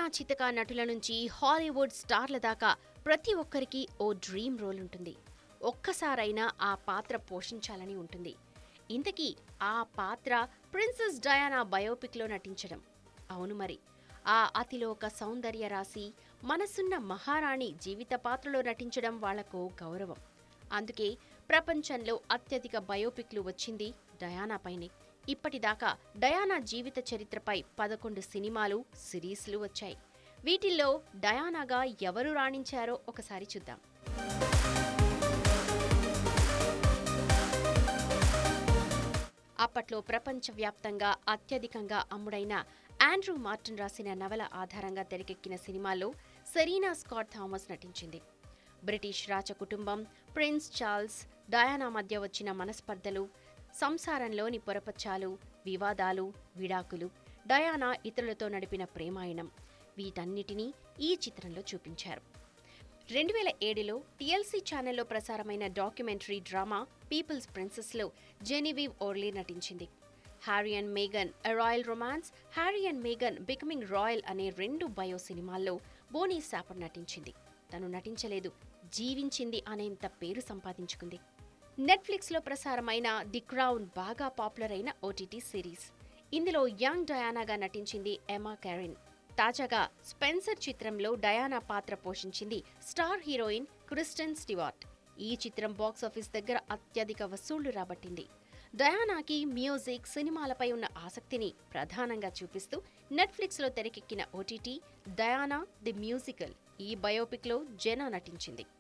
చితక నటుల నుంచి హాలీవుడ్ స్టార్ల దాకా ప్రతి ఒక్కరికి ఓ డ్రీమ్ రోల్ ఉంటుంది ఒక్కసారైనా ఆ పాత్ర పోషించాలని ఉంటుంది ఇంతకీ ఆ పాత్ర ప్రిన్సెస్ డయానా బయోపిక్లో నటించడం అవును మరి ఆ అతిలోక సౌందర్య రాశి మనసున్న మహారాణి జీవిత పాత్రలో నటించడం వాళ్లకు గౌరవం అందుకే ప్రపంచంలో అత్యధిక బయోపిక్లు వచ్చింది డయానాపైనే ఇప్పటిదాకా డయానా జీవిత చరిత్రపై పదకొండు సినిమాలు సిరీస్లు వచ్చాయి వీటిల్లో డయానాగా ఎవరు రాణించారో ఒకసారి చూద్దాం అప్పట్లో ప్రపంచవ్యాప్తంగా అత్యధికంగా అమ్ముడైన ఆండ్రూ మార్టిన్ రాసిన నవల ఆధారంగా తెరకెక్కిన సినిమాలో సెరీనా స్కాట్ థామస్ నటించింది బ్రిటిష్ రాజ కుటుంబం ప్రిన్స్ చార్ల్స్ డయానా మధ్య వచ్చిన మనస్పర్ధలు సంసారంలోని పొరపచ్చాలు వివాదాలు విడాకులు డయానా ఇతరులతో నడిపిన ప్రేమాయణం వీటన్నిటినీ ఈ చిత్రంలో చూపించారు రెండు వేల ఏడులో టీఎల్సీ ఛానల్లో ప్రసారమైన డాక్యుమెంటరీ డ్రామా పీపుల్స్ ప్రిన్సెస్లో జెనివీవ్ ఓర్లీ నటించింది Harry and Megan a royal romance Harry and Megan becoming royal అనే రెండు బయో సినిమాల్లో బోనీ సాపర్ నటించింది తను నటించలేదు జీవించింది అనేంత పేరు సంపాదించుకుంది నెట్ఫ్లిక్స్లో ప్రసారమైన ది క్రౌన్ బాగా పాపులర్ అయిన ఓటీటీ సిరీస్ ఇందులో యంగ్ డయానాగా నటించింది ఎమా క్యారిన్ తాజాగా స్పెన్సర్ చిత్రంలో డయానా పాత్ర పోషించింది స్టార్ హీరోయిన్ క్రిస్టన్ స్టివార్ట్ ఈ చిత్రం బాక్సాఫీస్ దగ్గర అత్యధిక వసూళ్లు రాబట్టింది డయానాకి మ్యూజిక్ సినిమాలపై ఉన్న ఆసక్తిని ప్రధానంగా చూపిస్తూ నెట్ఫ్లిక్స్లో తెరకెక్కిన ఓటీటీ డయానా ది మ్యూజికల్ ఈ బయోపిక్లో జెనా నటించింది